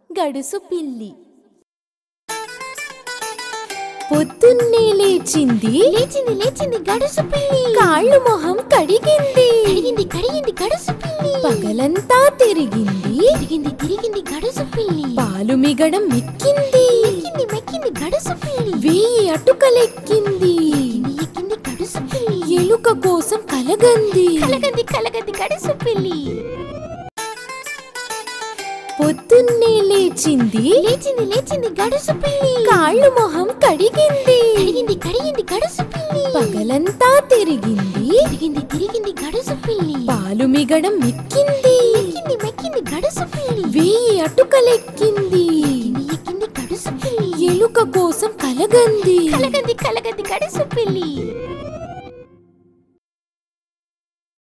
గడుసు పిల్లి పొద్దున్నే లేచింది లేచింది లేచింది గడుసు పిల్లి కాళ్ళు మొహం కడిగింది కడిగింది కడిగింది గడుసు పిల్లి పగలంతా తిరిగింది తిరిగింది తిరిగింది గడుసు పిల్లి పాలు మిగడం ఎక్కింది ఎక్కింది మెక్కింది గడుసు పిల్లి వేయి అటుకలెక్కింది ఎక్కింది ఎక్కింది గడుసు పిల్లి ఎలుక కోసం కలగంది కలగంది కలగంది గడుసు పిల్లి పొద్దున్నే లేచింది లేచింది లేచింది గడుసు పిల్లి కాళ్ళు మొహం కడిగింది కడిగింది కడిగింది గడుసు పిల్లి పగలంతా తిరిగింది తిరిగింది తిరిగింది గడుసు పిల్లి పాలు మిగడం ఎక్కింది ఎక్కింది మెక్కింది గడుసు పిల్లి వేయి అటుకలెక్కింది ఎక్కింది ఎక్కింది గడుసు పిల్లి ఎలుక కోసం కలగంది కలగంది కలగంది గడుసు పిల్లి